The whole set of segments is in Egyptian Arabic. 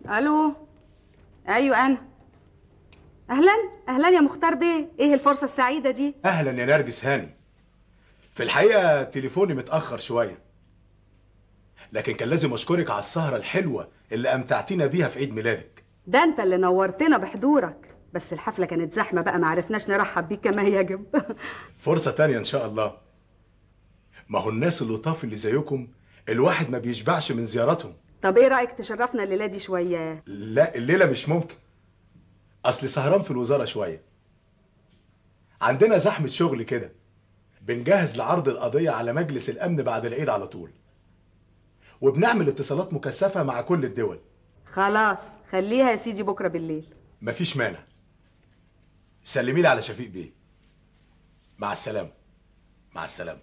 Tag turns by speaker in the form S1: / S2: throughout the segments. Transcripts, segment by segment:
S1: الو ايوه انا اهلا اهلا يا مختار بيه ايه الفرصه السعيده دي
S2: اهلا يا نرجس هاني في الحقيقه تليفوني متاخر شويه لكن كان لازم اشكرك على السهره الحلوه اللي امتعتينا بيها في عيد ميلادك
S1: ده انت اللي نورتنا بحضورك بس الحفله كانت زحمه بقى ما عرفناش نرحب بيك كما يجب
S2: فرصه تانية ان شاء الله ما هو الناس اللطاف اللي زيكم الواحد ما بيشبعش من زياراتهم
S1: طب ايه رايك تشرفنا الليله دي شويه
S2: لا الليله مش ممكن اصل سهران في الوزاره شويه عندنا زحمه شغل كده بنجهز لعرض القضيه على مجلس الامن بعد العيد على طول وبنعمل اتصالات مكثفه مع كل الدول
S1: خلاص خليها يا سيدي بكره بالليل
S2: مفيش مانع سلمي لي على شفيق بيه مع السلامه مع السلامه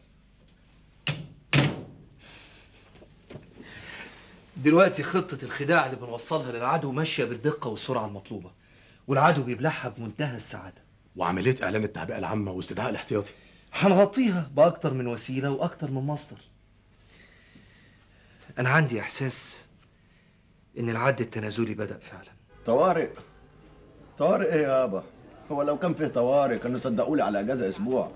S3: دلوقتي خطة الخداع اللي بنوصلها للعدو ماشية بالدقة والسرعة المطلوبة والعدو بيبلعها بمنتهى السعادة
S2: وعمليه اعلان التعبئه العامه واستدعاء الاحتياطي
S3: هنغطيها بأكتر من وسيلة وأكتر من مصدر أنا عندي إحساس إن العد التنازلي بدأ فعلا
S4: طوارئ طوارئ ايه يابا هو لو كان فيه طوارئ كانوا صدقوا لي على اجازه اسبوع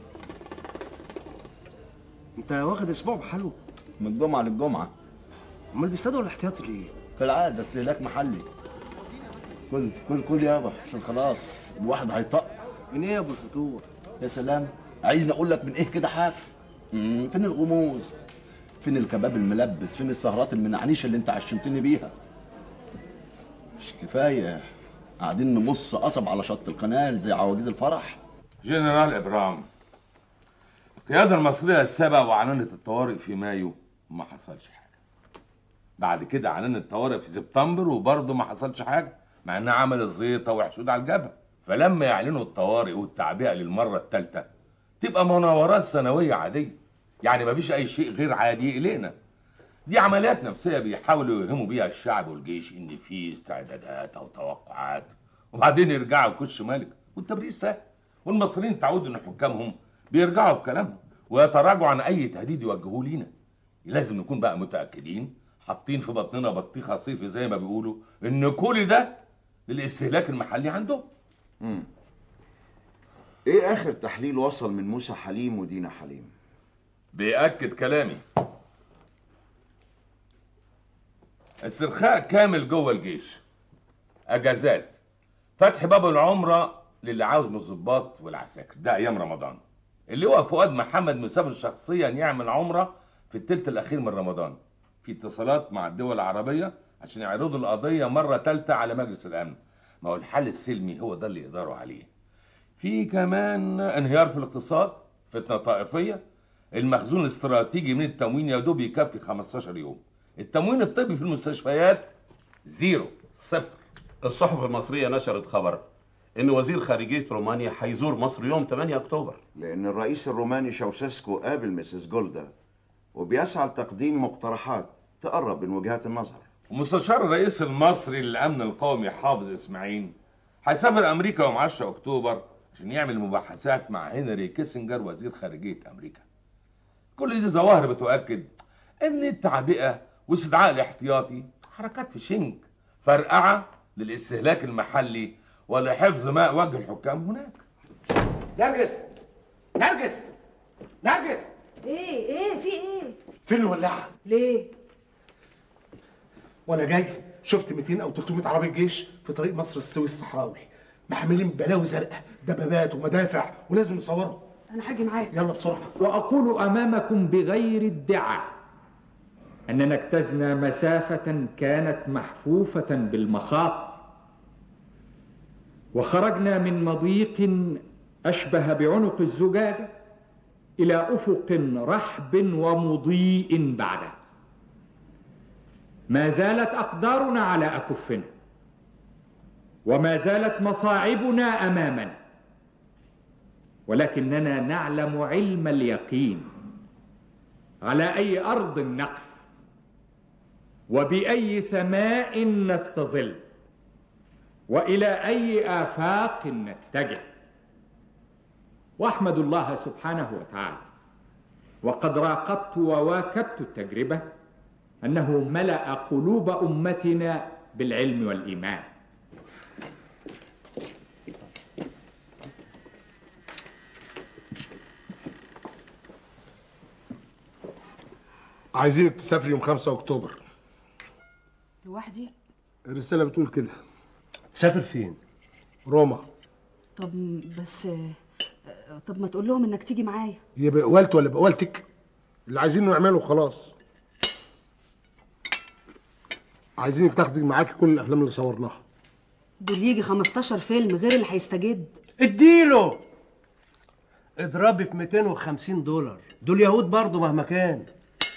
S5: انت واخد اسبوع بحاله
S4: من الجمعه للجمعه
S5: امال بيصطادوا الاحتياطي ليه
S4: كالعاده استهلاك محلي كل كل كل يابا عشان خلاص الواحد هيطق
S5: من ايه يا ابو الفطور
S4: يا سلام عايزني اقول لك من ايه كده حاف مم، فين الغموز فين الكباب الملبس فين السهرات المنعنيشه اللي انت عشمتني بيها مش كفايه قاعدين نمص قصب على شط القناه زي عواجيز الفرح
S6: جنرال ابرام القيادة المصرية السابقة وأعلنت الطوارئ في مايو وما حصلش حاجة بعد كده أعلنت الطوارئ في سبتمبر وبرضه ما حصلش حاجة مع إنها عملت زيطة وحشود على الجبهة فلما يعلنوا الطوارئ والتعبئة للمرة الثالثة تبقى مناورات سنوية عادية يعني مفيش أي شيء غير عادي يقلقنا دي عمليات نفسية بيحاولوا يوهموا بيها الشعب والجيش إن في استعدادات أو توقعات وبعدين يرجعوا كش ملك والتبرير سهل والمصريين تعودوا إن حكامهم بيرجعوا في كلامهم ويتراجعوا عن أي تهديد يوجهوه لينا لازم نكون بقى متأكدين حاطين في بطننا بطيخة صيفي زي ما بيقولوا إن كل ده للاستهلاك المحلي عندهم
S7: ايه اخر تحليل وصل من موسى حليم ودينا حليم
S6: بيأكد كلامي استرخاء كامل جوه الجيش اجازات فتح باب العمره للي عاوز من الضباط والعساكر ده ايام رمضان اللي هو فؤاد محمد مسافر شخصيا يعمل عمره في التلت الاخير من رمضان في اتصالات مع الدول العربيه عشان يعرضوا القضيه مره ثالثه على مجلس الامن ما هو الحل السلمي هو ده اللي يقدروا عليه في كمان انهيار في الاقتصاد فتنه طائفيه المخزون الاستراتيجي من التموين يا دوب يكفي 15 يوم التموين الطبي في المستشفيات زيرو صفر
S8: الصحف المصرية نشرت خبر إن وزير خارجية رومانيا هيزور مصر يوم 8 أكتوبر
S7: لان الرئيس الروماني شاوسيسكو قابل مسز جولدا وبيسعى لتقديم مقترحات تقرب من وجهات النظر
S6: ومستشار الرئيس المصري للامن القومي حافظ اسماعيل هيسافر امريكا يوم 10 اكتوبر عشان يعمل مباحثات مع هنري كيسنجر وزير خارجيه امريكا كل دي ظواهر بتؤكد ان التعبئه واستدعاء الاحتياطي حركات في شنك فرقعه للاستهلاك المحلي ولحفظ ماء وجه الحكام هناك
S9: نرجس نرجس نرجس
S1: ايه ايه في ايه
S9: فين الولاعه
S1: ليه
S9: وانا جاي شفت 200 او 300 عربيه جيش في طريق مصر السويس الصحراوي محملين بلاوي زرقاء دبابات ومدافع ولازم نصورهم
S1: انا هاجي معاك
S9: يلا بسرعه
S10: وأقول أمامكم بغير ادعاء أننا اجتزنا مسافة كانت محفوفة بالمخاطر وخرجنا من مضيق أشبه بعنق الزجاجة إلى أفق رحب ومضيء بعده ما زالت أقدارنا على أكفنا وما زالت مصاعبنا أمامنا ولكننا نعلم علم اليقين على اي ارض نقف وباي سماء نستظل والى اي افاق نتجه واحمد الله سبحانه وتعالى وقد راقبت وواكبت التجربه انه ملا قلوب امتنا بالعلم والإيمان
S9: عايزينك تسافري يوم 5 اكتوبر
S1: لوحدي
S9: الرساله بتقول كده
S5: تسافر فين؟
S9: روما
S1: طب بس طب ما تقول لهم انك تيجي معايا
S9: هي بقوالتي ولا بقوالتك اللي عايزينه نعمله خلاص عايزينك تاخدي معاكي كل الافلام اللي صورناها
S1: دول يجي 15 فيلم غير اللي هيستجد
S5: اديله اضربي في 250 دولار دول يهود برضه مهما كان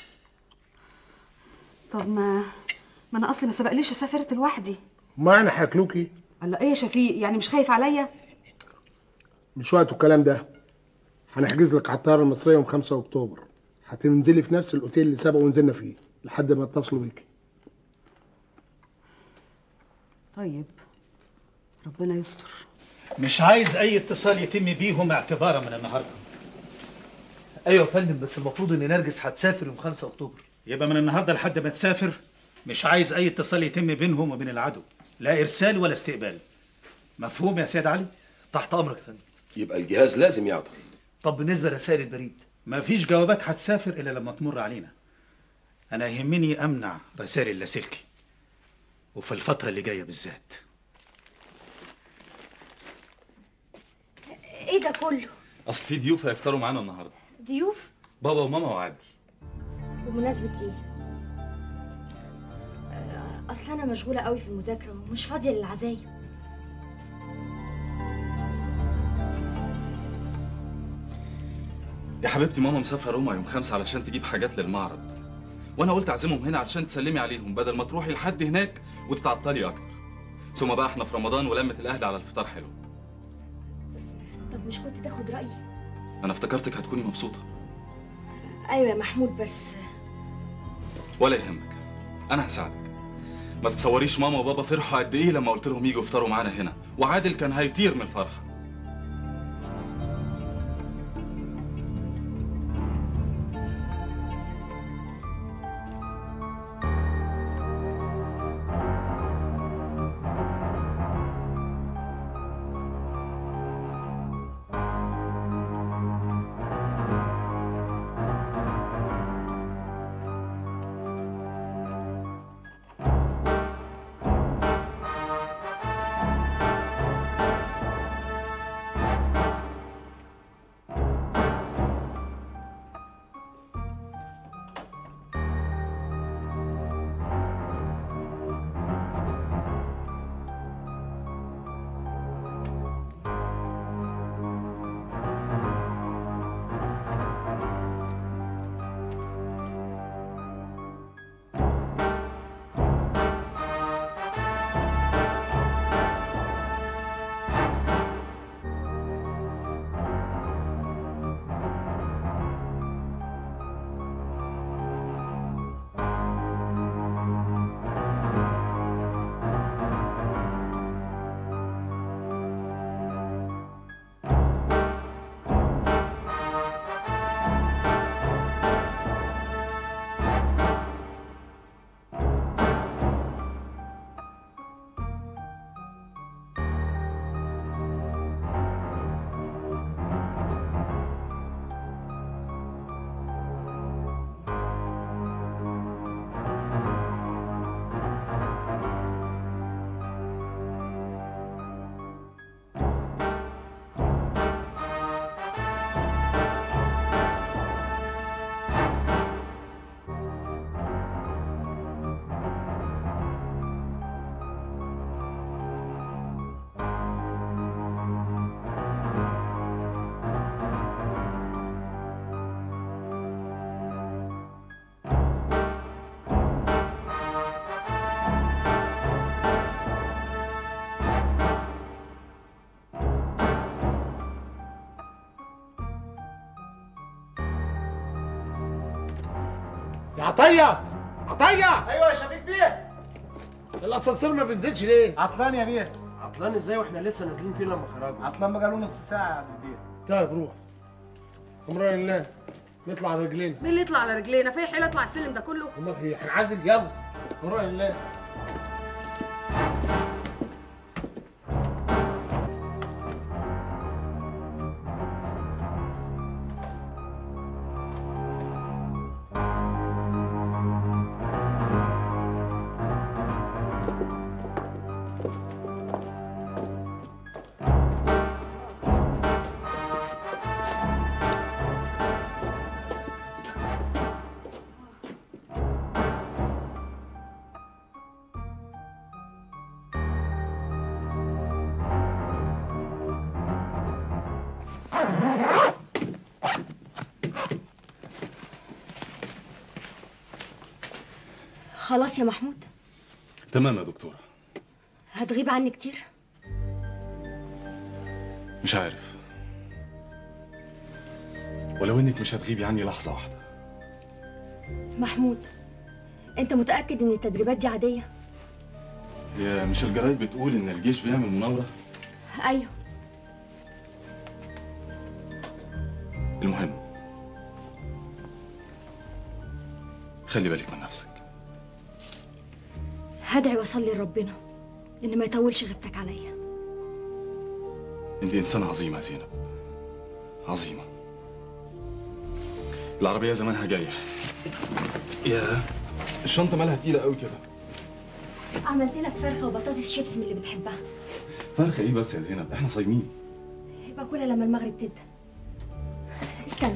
S1: طب ما ما انا اصلي ما سبقليش سافرت لوحدي
S9: ما انا هاكلوكي
S1: الله ايه يا شفيق يعني مش خايف عليا
S9: مش وقت الكلام ده هنحجز لك على الطياره المصريه يوم 5 اكتوبر هتنزلي في نفس الاوتيل اللي سبق ونزلنا فيه لحد ما يتصلوا بيكي
S1: طيب ربنا يستر
S11: مش عايز اي اتصال يتم بيهم اعتبارا من النهارده
S3: ايوه يا فندم بس المفروض ان نرجس هتسافر يوم 5 اكتوبر
S11: يبقى من النهارده لحد ما تسافر مش عايز اي اتصال يتم بينهم وبين العدو لا ارسال ولا استقبال مفهوم يا سيد علي
S3: تحت امرك يا فندم
S12: يبقى الجهاز لازم يعطل
S3: طب بالنسبه لرسائل البريد
S11: مفيش جوابات هتسافر الا لما تمر علينا انا يهمني امنع رسائل اللاسلكي وفي الفتره اللي جايه بالذات
S13: ايه ده كله
S14: اصل في ضيوف هيفطروا معانا النهارده
S13: ضيوف
S14: بابا وماما وعادل
S13: بمناسبة ايه آه، اصل انا مشغولة قوي في المذاكرة ومش فاضية للعزايم
S14: يا حبيبتي ماما مسافره روما يوم خمسة علشان تجيب حاجات للمعرض وانا قلت اعزمهم هنا علشان تسلمي عليهم بدل ما تروحي لحد هناك وتتعطلي اكتر ثم بقى احنا في رمضان ولمة الاهل على الفطار حلو
S13: طب مش كنت تاخد رأيي
S14: انا افتكرتك هتكوني مبسوطه
S13: ايوه يا محمود بس
S14: ولا يهمك انا هساعدك ما تتصوريش ماما وبابا فرحوا قد ايه لما قلت لهم يجوا يفطروا معانا هنا وعادل كان هيطير من الفرحه
S9: يا عطيه عطيه
S5: ايوه يا شفيق بيه
S9: الاسانسير ما بينزلش ليه
S5: عطلان يا بيه عطلان ازاي واحنا لسه نازلين فيه لما خرجنا
S9: عطلان بقى له نص ساعه يا عبد البيه طيب روح امرنا لله نطلع على رجلينا
S1: مين اللي يطلع على رجلينا في حيله اطلع السلم ده كله
S9: امال ايه هنعزل يلا امرنا لله
S13: خلاص يا محمود
S14: تمام يا دكتورة
S13: هتغيب عني كتير
S14: مش عارف ولو انك مش هتغيبي عني لحظة واحدة
S13: محمود انت متأكد ان التدريبات دي عادية
S14: هي مش الجرايد بتقول ان الجيش بيعمل مناورة
S13: ايوه
S14: المهم خلي بالك من نفسك
S13: هدعي واصلي لربنا ان ما يطولش غيبتك عليا
S14: انت انسانة عظيمة يا زينب عظيمة العربية زمانها جاية يا الشنطة مالها تقيلة قوي كده
S13: عملت لك فرخة وبطاطس شيبس من اللي بتحبها
S14: فرخة ايه بس يا زينب احنا صايمين
S13: يبقى كلها لما المغرب تبدأ استنى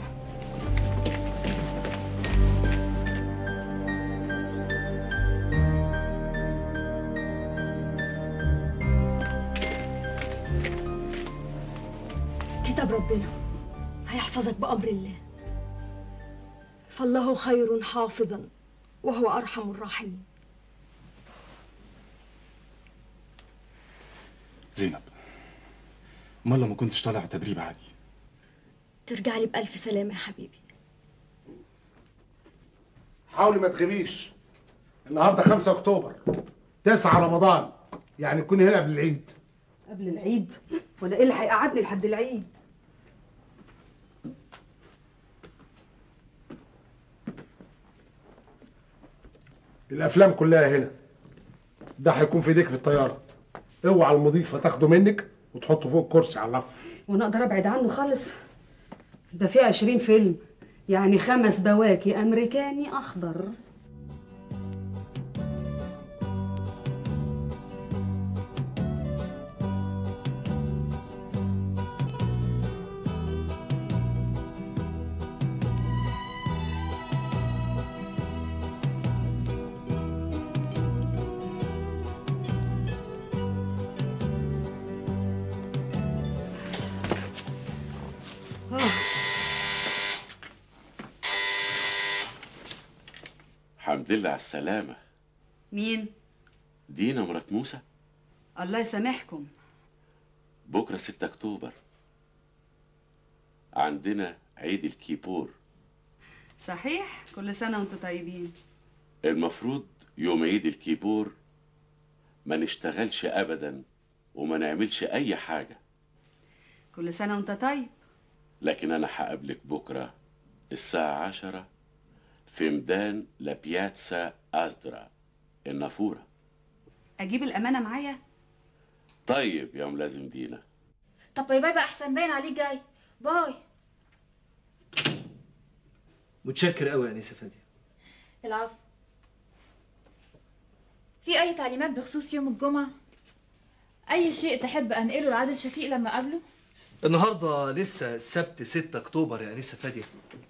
S13: كتاب ربنا هيحفظك بأمر الله فالله خير حافظا وهو أرحم الراحمين
S14: زينب امال لما كنتش طالع تدريب عادي
S13: ترجع لي بألف سلامة يا حبيبي
S9: حاولي ما تغيبيش النهارده 5 اكتوبر 9 رمضان يعني تكوني هنا قبل العيد
S1: قبل العيد ولا ايه اللي هيقعدني لحد العيد
S9: الافلام كلها هنا ده هيكون في ايديك في الطياره اوعى المضيفه تاخده منك وتحطه فوق الكرسي على الرف
S1: وانا اقدر ابعد عنه خالص ده فيه عشرين فيلم يعني خمس بواكي امريكاني اخضر
S15: الحمد لله على السلامة
S1: مين
S15: دينا مرات موسى
S1: الله يسامحكم
S15: بكرة 6 أكتوبر عندنا عيد الكيبور
S1: صحيح كل سنه وانتم طيبين
S15: المفروض يوم عيد الكيبور ما نشتغلش أبدا وما نعملش أي حاجة
S1: كل سنه وانت طيب
S15: لكن أنا هقابلك بكرة الساعة عشرة في ميدان لابياتسا أزدرا النافورة
S1: اجيب الامانه معايا
S15: طيب يا ملازم دينا
S16: طب باي باي بقى احسن باين عليك جاي باي
S3: متشكر قوي يا انسه فاديه
S16: العفو في اي تعليمات بخصوص يوم الجمعه اي شيء تحب انقله لعادل شفيق لما اقابله
S3: النهارده لسه السبت 6 اكتوبر يا انسه فاديه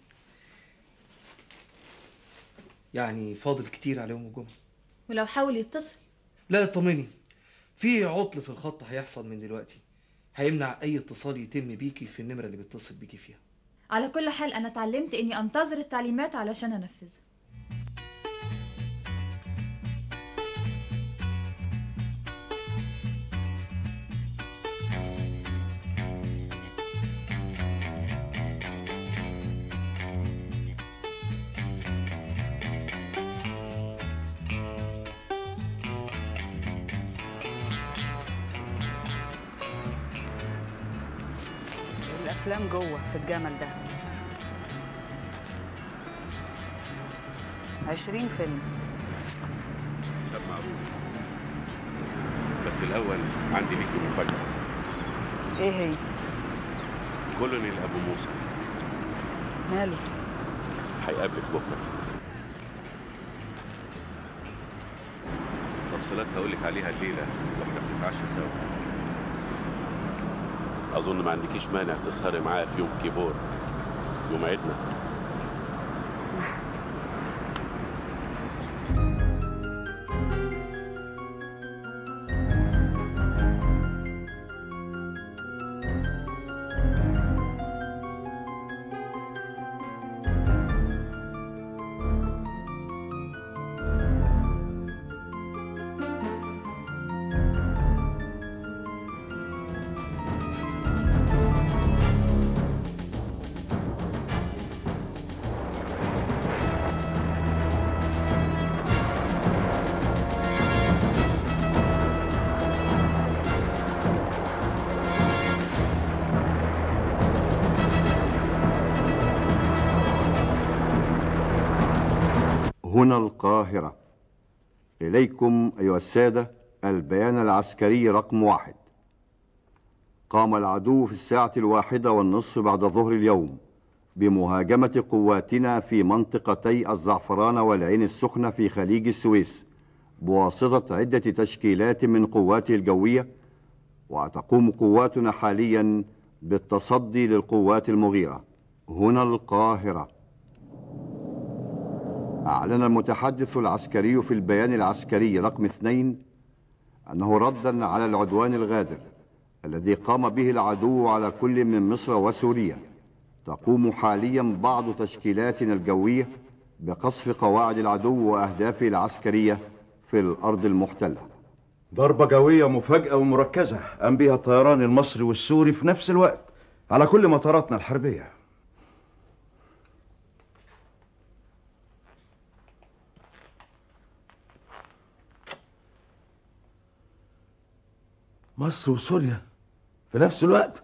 S3: يعني فاضل كتير على يوم الجمعه
S16: ولو حاول يتصل
S3: لا اطمني في عطل في الخط هيحصل من دلوقتي هيمنع اي اتصال يتم بيكي في النمره اللي بيتصل بيكي فيها
S16: على كل حال انا اتعلمت اني انتظر التعليمات علشان انفذها
S1: الافلام جوه في الجمل ده عشرين فيلم
S15: طب معروف بس الأول عندي ليكي مفاجأة
S1: ايه هي
S15: كولونيل أبو موسى
S1: ماله
S15: هيقابلك بكرة تفصيلات هقولك عليها الليلة واحنا بنتعشى سوا أظن ما عندكيش مانع تسهري معايا في يوم كيبور يوم عيدنا
S17: هنا القاهرة إليكم أيها السادة البيان العسكري رقم واحد قام العدو في الساعة الواحدة والنصف بعد ظهر اليوم بمهاجمة قواتنا في منطقتي الزعفران والعين السخنة في خليج السويس بواسطة عدة تشكيلات من قواته الجوية وتقوم قواتنا حاليا بالتصدي للقوات المغيرة هنا القاهرة أعلن المتحدث العسكري في البيان العسكري رقم اثنين أنه ردا على العدوان الغادر الذي قام به العدو على كل من مصر وسوريا تقوم حاليا بعض تشكيلاتنا الجوية بقصف قواعد العدو وأهدافه العسكرية في الأرض المحتلة
S7: ضربة جوية مفاجئة ومركزة قام بها الطيران المصري والسوري في نفس الوقت على كل مطاراتنا الحربية
S6: مصر وسوريا في نفس الوقت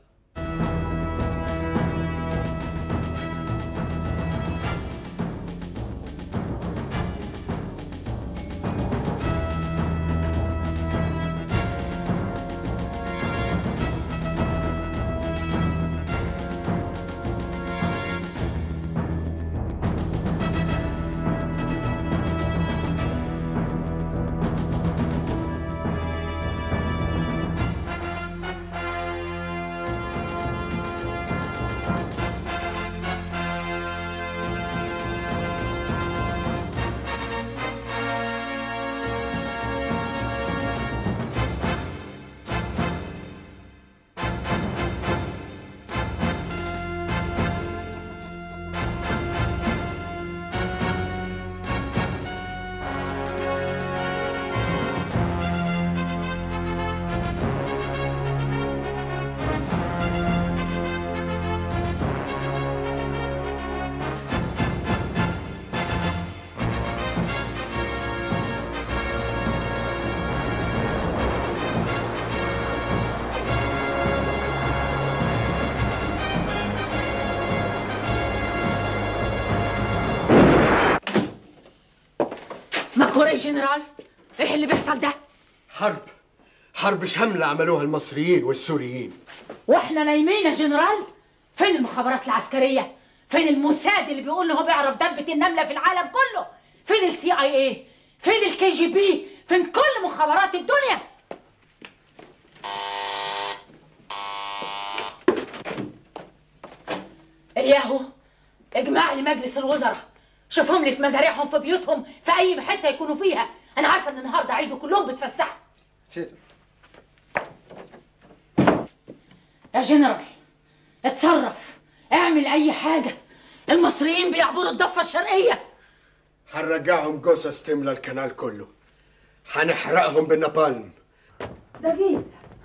S18: مكورة يا جنرال ايه اللي بيحصل ده
S5: حرب حرب شاملة عملوها المصريين والسوريين
S18: واحنا نايمين يا جنرال فين المخابرات العسكرية فين الموساد اللي بيقول ان هو بيعرف دبة النملة في العالم كله فين السي اي اي فين الكي جي بي فين كل مخابرات الدنيا الياهو اجمع لي مجلس الوزراء شوفهم لي في مزارعهم في بيوتهم في اي حته يكونوا فيها انا عارفه ان النهارده عيد وكلهم بيتفسحوا
S5: سيدي
S18: يا جنرال اتصرف اعمل اي حاجه المصريين بيعبروا الضفه الشرقيه
S5: هنرجعهم جثث تملى الكنال كله هنحرقهم بالنابالم
S18: دافيد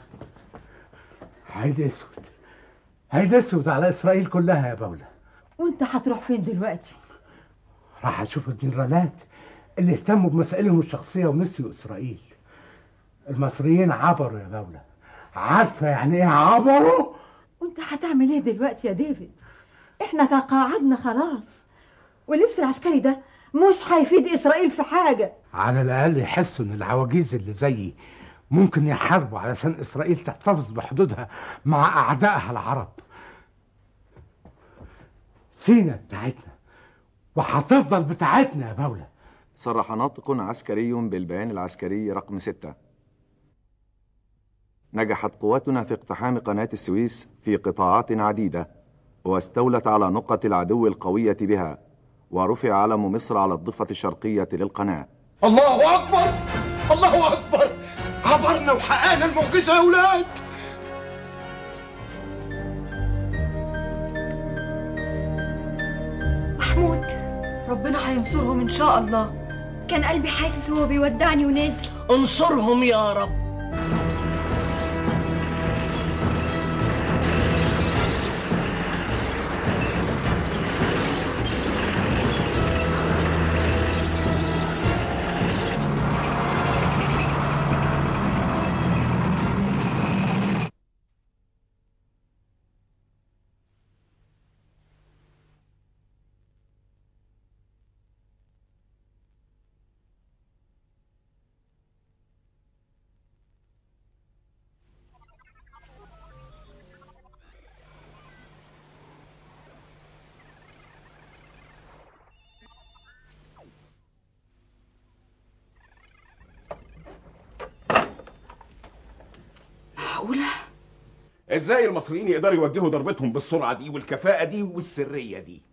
S19: عيد اسود عيد اسود على اسرائيل كلها يا بولا
S20: وانت هتروح فين دلوقتي
S19: راح اشوف الجنرالات اللي اهتموا بمسائلهم الشخصيه ونسيوا اسرائيل المصريين عبروا يا بولا عارفه يعني ايه عبروا
S20: وانت هتعمل ايه دلوقتي يا ديفيد احنا تقاعدنا خلاص واللبس العسكري ده مش هيفيد اسرائيل في حاجه
S19: على الاقل يحسوا ان العواجيز اللي زيي ممكن يحاربوا علشان اسرائيل تحتفظ بحدودها مع اعدائها العرب سينا بتاعتنا وهتفضل بتاعتنا يا بولا
S21: صرح ناطق عسكري بالبيان العسكري رقم ستة نجحت قواتنا في اقتحام قناة السويس في قطاعات عديدة واستولت على نقط العدو القوية بها ورفع علم مصر على الضفة الشرقية للقناة
S5: الله اكبر الله اكبر عبرنا وحققنا المعجزه يا اولاد
S13: محمود ربنا هينصرهم ان شاء الله كان قلبي حاسس هو بيودعني ونازل
S5: انصرهم يا رب
S2: ازاي المصريين يقدروا يوجهوا ضربتهم بالسرعه دي والكفاءه دي والسريه دي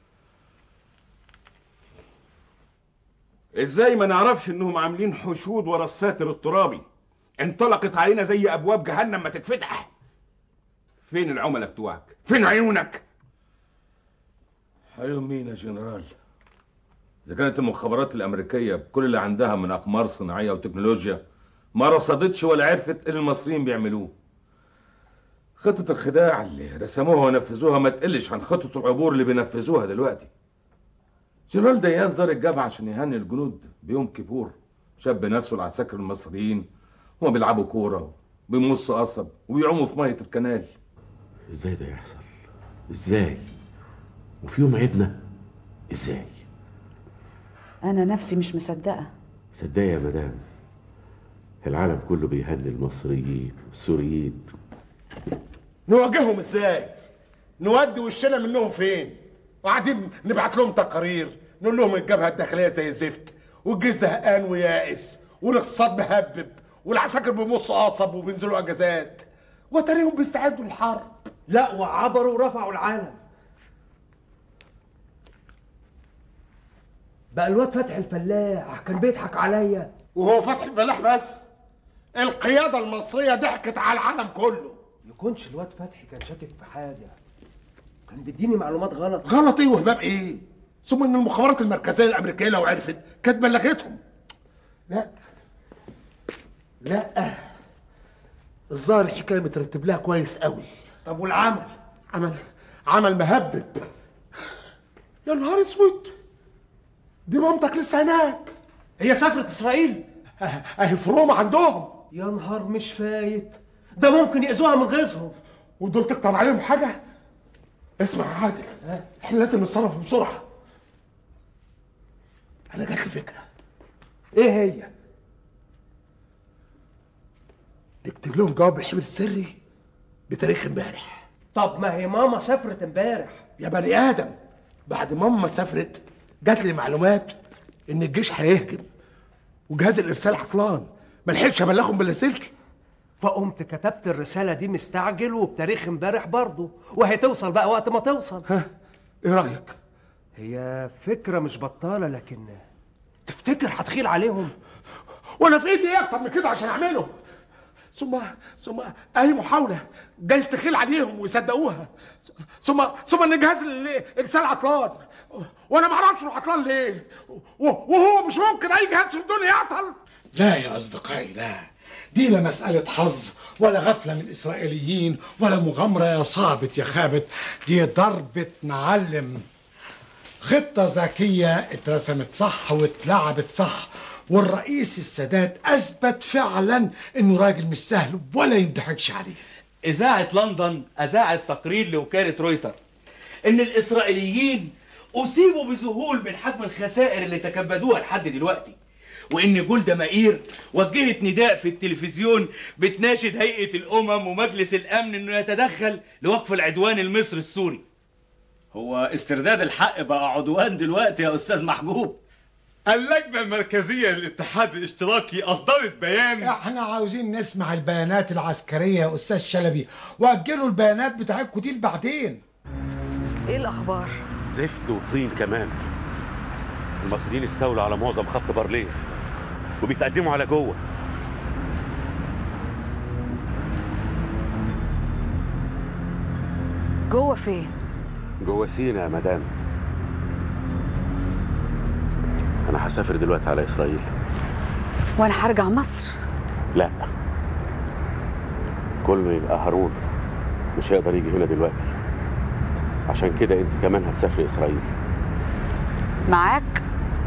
S2: ازاي ما نعرفش انهم عاملين حشود ورا الساتر الترابي انطلقت علينا زي ابواب جهنم ما تتفتح فين العملاء بتوعك فين عيونك
S6: عيون مين يا جنرال اذا كانت المخابرات الامريكيه بكل اللي عندها من اقمار صناعيه وتكنولوجيا ما رصدتش ولا عرفت اللي المصريين بيعملوه خطة الخداع اللي رسموها ونفذوها ما تقلش عن خطة العبور اللي بينفذوها دلوقتي جنرال ديان زار الجبهة عشان يهني الجنود بيوم كيبور شاب نفسه العساكر المصريين هما بيلعبوا كورة بيمصوا قصب وبيعوموا في مية الكنال
S15: ازاي ده يحصل ازاي وفي يوم عيدنا ازاي
S1: انا نفسي مش مصدقه
S15: صدقي يا مدام العالم كله بيهني المصريين والسوريين
S9: نواجههم ازاي نودي وشنا منهم فين وقاعدين نبعت لهم تقارير نقول لهم الجبهه الداخليه زي الزفت والجيش زهقان ويائس والاقتصاد مهبب والعساكر بيمصوا قصب وبينزلوا اجازات وتاريهم بيستعدوا للحرب
S5: لا وعبروا ورفعوا العالم بقى الواد فتحي الفلاح كان بيضحك عليا
S9: وهو فتحي الفلاح بس القياده المصريه ضحكت على العالم كله
S5: يكونش الواد فتحي كان شاكك في حاجه كان بيديني معلومات غلط
S9: غلط ايه وهباب ايه ثم ان المخابرات المركزيه الامريكيه لو عرفت كانت بلغتهم لا لا الظاهر الحكايه مترتب لها كويس قوي
S5: طب والعمل
S9: عمل عمل مهبب يا نهار اسود دي مامتك لسه هناك
S5: هي سافرت اسرائيل
S9: اهي في روما عندهم
S5: يا نهار مش فايت ده ممكن يأذوها من غيظهم
S9: ودول تقطع عليهم حاجه اسمع يا عادل احنا لازم نتصرف بسرعه انا جات لي فكره
S5: ايه هي
S9: نكتب لهم جواب الحبر السري بتاريخ امبارح
S5: طب ما هي ماما سافرت امبارح
S9: يا بني ادم بعد ماما سافرت جات لي معلومات ان الجيش هيهجم وجهاز الارسال عطلان ما لحقتش ابلغهم باللاسلكي
S5: فقمت كتبت الرساله دي مستعجل وبتاريخ امبارح برضه وهتوصل بقى وقت ما توصل
S9: ها ايه رايك
S5: هي فكره مش بطاله لكن تفتكر هتخيل عليهم
S9: وانا في ايدي ايه اكتر من كده عشان اعمله ثم ثم اي محاوله جايز تخيل عليهم ويصدقوها ثم ثم ان جهاز الارسال عطلان وانا ما اعرفش انه عطلان ليه وهو مش ممكن اي جهاز في الدنيا يعطل
S22: لا يا أصدقائي لا دي لا مسألة حظ ولا غفلة من الإسرائيليين ولا مغامرة يا صابت يا خابت دي ضربة معلم خطة ذكية اترسمت صح واتلعبت صح والرئيس السادات أثبت فعلا إنه راجل مش سهل ولا ينضحكش عليه
S23: إذاعة لندن أذاعت تقرير لوكالة رويتر إن الإسرائيليين أصيبوا بذهول من حجم الخسائر اللي تكبدوها لحد دلوقتي وإن جولدا مائير وجهت نداء في التلفزيون بتناشد هيئة الأمم ومجلس الأمن إنه يتدخل لوقف العدوان المصري السوري
S24: هو استرداد الحق بقى عدوان دلوقتي يا أستاذ محجوب
S25: اللجنة المركزية للاتحاد الاشتراكي أصدرت بيان
S22: احنا عاوزين نسمع البيانات العسكرية يا أستاذ شلبي وأجلوا البيانات بتاعتكم دي لبعدين
S1: ايه الاخبار
S15: زفت وطين كمان المصريين استولوا على معظم خط بارليف وبيتقدموا على جوه
S1: جوه فين
S15: جوه سينا يا مدام انا هسافر دلوقتي على اسرائيل
S1: وانا هرجع مصر
S15: لا كل ما يبقى هارون مش هيقدر يجي هنا دلوقتي عشان كده انت كمان هتسافري اسرائيل
S1: معاك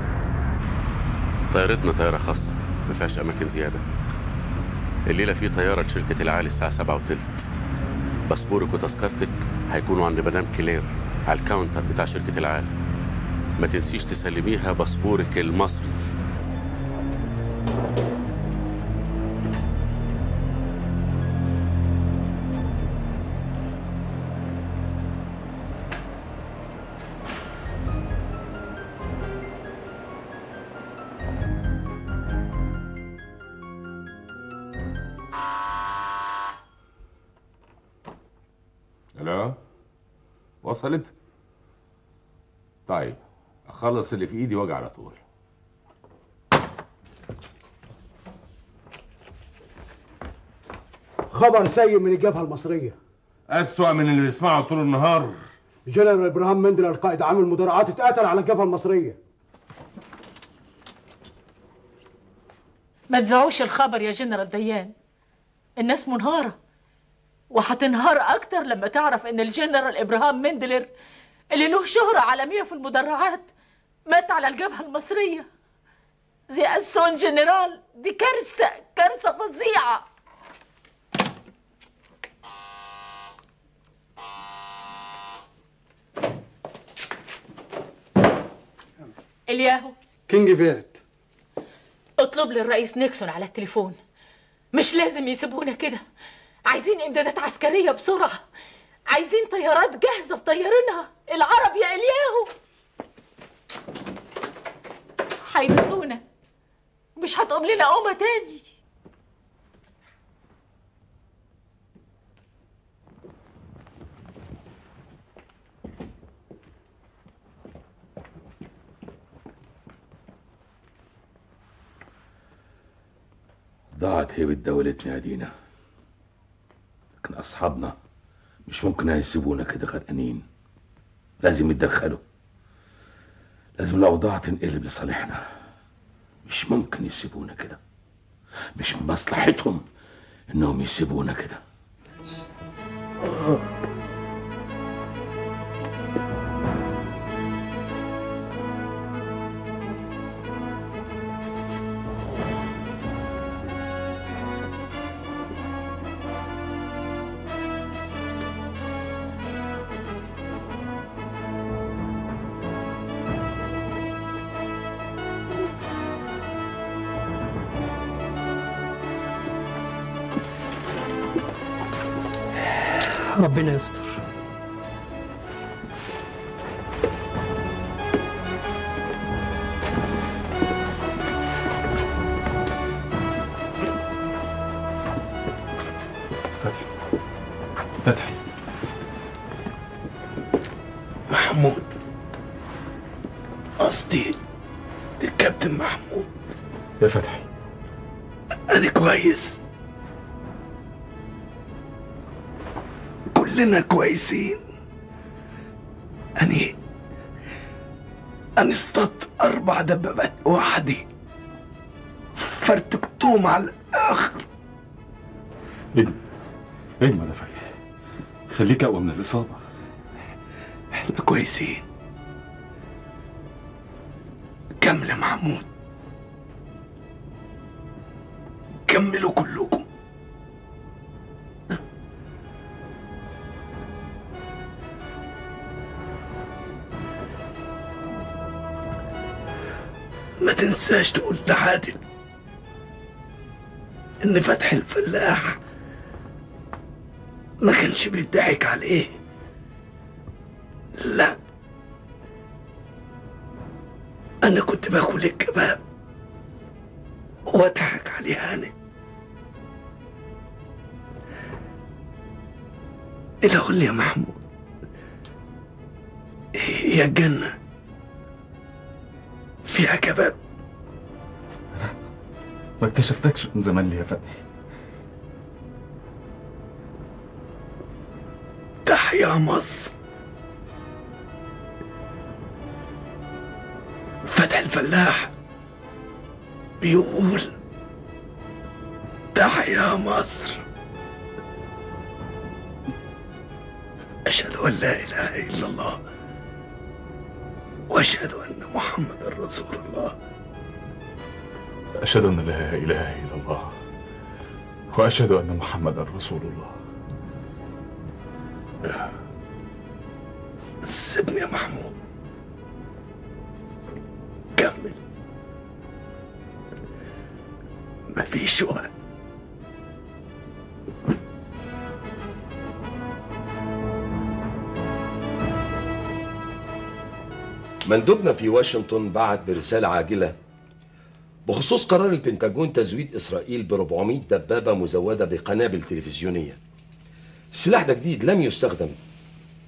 S15: طيارتنا طيارة خاصة ما فيهاش أماكن زيادة الليلة في طيارة لشركة العالي الساعة سبعة وتلت باسبورك وتذكرتك هيكونوا عند مدام كلير على الكاونتر بتاع شركة العالي ما تنسيش تسلميها باسبورك المصري
S6: وصلت طيب اخلص اللي في ايدي واجي على طول
S4: خبر سيء من الجبهة المصرية
S6: اسوأ من اللي بيسمعه طول النهار
S4: جنرال ابراهام مندل القائد عام المدرعات اتقتل على الجبهة المصرية
S18: ما تزعوش الخبر يا جنرال ديان الناس منهارة وهتنهار أكتر لما تعرف إن الجنرال إبراهام مندلر اللي له شهرة عالمية في المدرعات مات على الجبهة المصرية زي أسون جنرال دي كارثة كارثة فظيعة الياهو
S4: كينج فيرت
S18: اطلب لي الرئيس نيكسون على التليفون مش لازم يسيبونا كده عايزين امدادات عسكرية بسرعة عايزين طيارات جاهزة بطيارينها العرب يا الياهو هيدسونا مش هتقوم لنا قومة تاني
S6: ضاعت هيبة دولتنا يا دينا لكن أصحابنا مش ممكن هيسيبونا كده غرقانين لازم يتدخلوا لازم الأوضاع تنقلب لصالحنا مش ممكن يسيبونا كده مش من مصلحتهم إنهم يسيبونا كده
S5: ربنا يستر
S3: فتحي
S23: محمود قصدي الكابتن محمود
S3: يا فتحي
S23: أنا كويس كلنا كويسين أنا أنا اصطدت أربع دبابات وحدي فرتكتهم على الآخر
S3: اجمل اجمل يا فتحي خليك أقوى من الإصابة
S23: احنا كويسين كمل يا محمود كملوا كلكم ما تنساش تقول لعادل ان فتح الفلاح ما كانش بيضحك عليه لا انا كنت باكل الكباب واضحك عليها انا الأقول يا محمود هي الجنة فيها كباب
S3: ما اكتشفتكش من زمان ليه يا فتحي
S23: تحيا مصر فتح الفلاح بيقول تحيا مصر أشهد أن لا إله إلا الله وأشهد أن محمد رسول الله
S3: أشهد أن لا إله إلا الله وأشهد أن محمدا رسول الله
S23: سيبني يا محمود كمل مفيش وقت
S8: مندوبنا في واشنطن بعت برسالة عاجلة بخصوص قرار البنتاجون تزويد إسرائيل ب 400 دبابة مزودة بقنابل تلفزيونية السلاح ده جديد لم يستخدم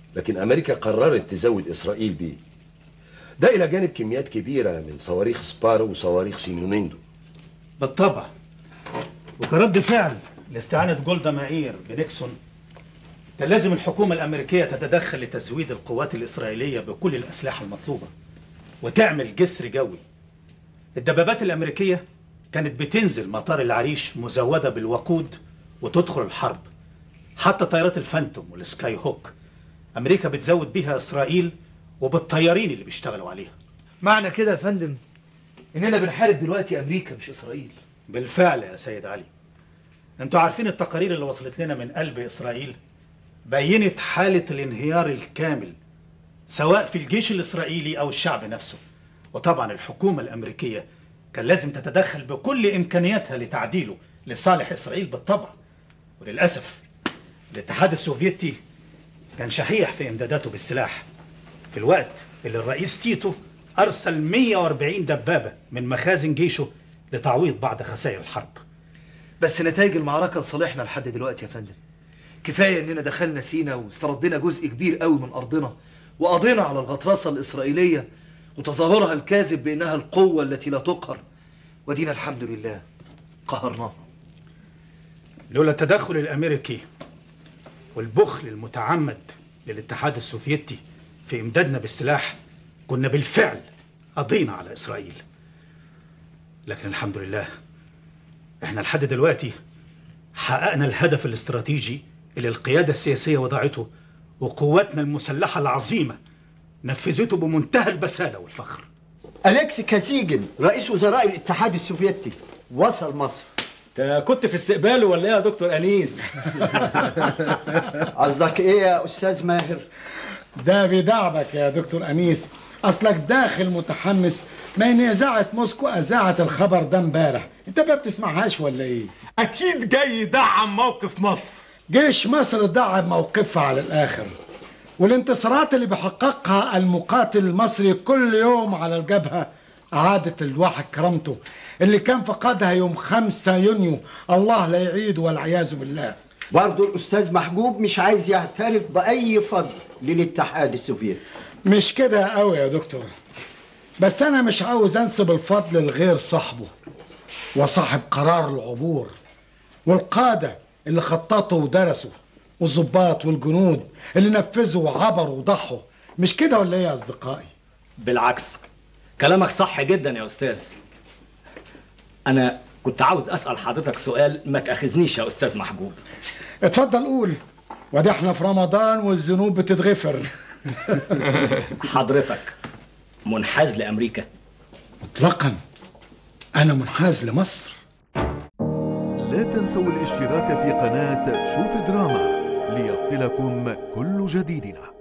S8: لكن أمريكا قررت تزود إسرائيل بيه ده إلى جانب كميات كبيرة من صواريخ سبارو وصواريخ سينونيندو
S10: بالطبع وكرد فعل لاستعانة جولدا مائير بنيكسون كان لازم الحكومة الأمريكية تتدخل لتزويد القوات الإسرائيلية بكل الأسلحة المطلوبة وتعمل جسر جوي الدبابات الأمريكية كانت بتنزل مطار العريش مزودة بالوقود وتدخل الحرب حتى طيارات الفانتوم والسكاي هوك أمريكا بتزود بيها إسرائيل وبالطيارين اللي بيشتغلوا عليها
S3: معنى كده يا فندم اننا بنحارب دلوقتي امريكا مش اسرائيل
S10: بالفعل يا سيد علي انتوا عارفين التقارير اللي وصلت لنا من قلب اسرائيل بينت حالة الانهيار الكامل سواء في الجيش الاسرائيلي او الشعب نفسه وطبعا الحكومة الامريكية كان لازم تتدخل بكل امكانياتها لتعديله لصالح اسرائيل بالطبع وللاسف الاتحاد السوفيتي كان شحيح في امداداته بالسلاح في الوقت اللي الرئيس تيتو ارسل 140 دبابة من مخازن جيشه لتعويض بعض خسائر الحرب
S3: بس نتائج المعركة لصالحنا لحد دلوقتي يا فندم كفاية اننا دخلنا سينا واستردينا جزء كبير قوي من ارضنا وقضينا على الغطرسة الاسرائيلية وتظاهرها الكاذب بانها القوة التي لا تقهر ودينا الحمد لله قهرناها
S10: لولا التدخل الامريكي والبخل المتعمد للاتحاد السوفيتي في امدادنا بالسلاح كنا بالفعل قضينا على اسرائيل لكن الحمد لله احنا لحد دلوقتي حققنا الهدف الاستراتيجي اللي القيادة السياسية وضعته وقواتنا المسلحة العظيمة نفذته بمنتهى البسالة والفخر
S11: أليكس كاسيجن رئيس وزراء الاتحاد السوفيتي وصل مصر
S24: انت كنت في استقباله ولا ايه يا دكتور انيس
S11: قصدك ايه يا استاذ ماهر
S22: ده بيدعبك يا دكتور انيس اصلك داخل متحمس ما ان اذاعه موسكو اذاعت الخبر ده امبارح انت ما بتسمعهاش ولا ايه
S25: اكيد جاي يدعم موقف مصر
S22: جيش مصر دعم موقفها على الاخر والانتصارات اللي بيحققها المقاتل المصري كل يوم على الجبهه اعادت الواحد كرامته اللي كان فقدها يوم 5 يونيو الله لا يعيد والعياذ بالله
S11: برضه الاستاذ محجوب مش عايز يعترف باي فضل للاتحاد السوفيتي
S22: مش كده قوي يا دكتور بس انا مش عاوز انسب الفضل لغير صاحبه وصاحب قرار العبور والقاده اللي خططوا ودرسوا والظباط والجنود اللي نفذوا وعبروا وضحوا مش كده ولا ايه يا اصدقائي
S24: بالعكس كلامك صح جدا يا استاذ انا كنت عاوز اسال حضرتك سؤال ما تاخذنيش يا استاذ محجوب
S22: اتفضل قول وده احنا في رمضان والذنوب بتتغفر
S24: حضرتك منحاز لامريكا
S22: مطلقا انا منحاز لمصر
S12: لا تنسوا الاشتراك في قناة شوف دراما ليصلكم كل جديدنا